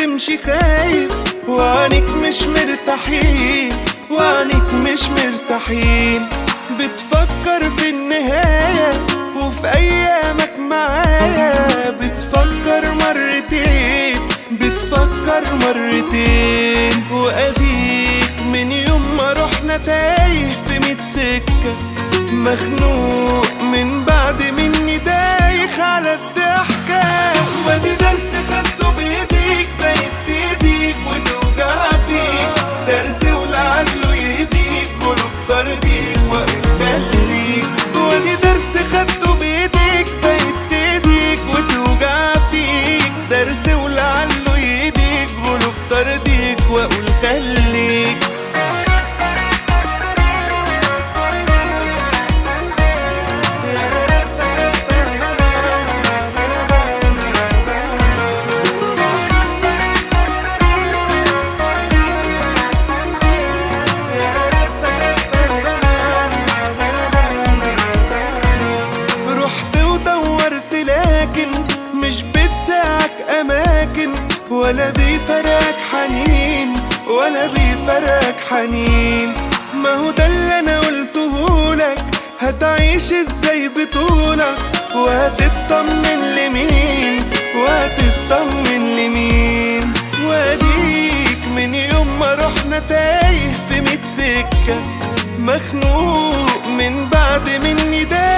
بتمشي خايف وعنيك مش مرتاحين وعنيك مش مرتاحين بتفكر في النهاية وفي أيامك معايا بتفكر مرتين بتفكر مرتين وأديك من يوم ما رحنا تايه في ميت سكة مخنوق من بعد مني دايخ على الضحكة وادي درس خدته بإيديك بقيت تأذيك وتوجع فيك درس ولعله يهديك قلوب ترضيك وقت خليك وادي درس خدته بإيديك بقيت تأذيك وتوجع فيك درس ولعله يهديك قلوب ترضيك وأقول خليك رحت ودورت لكن مش بتساعك اماكن ولا بيفرقك حنين ولا بيفرقك حنين ما هو ده اللي انا قلته لك هتعيش ازاي بطولك وهتطمن لمين وهتطمن لمين واديك من يوم ما رحنا تايه في ميت سكة مخنوق من بعد مني ده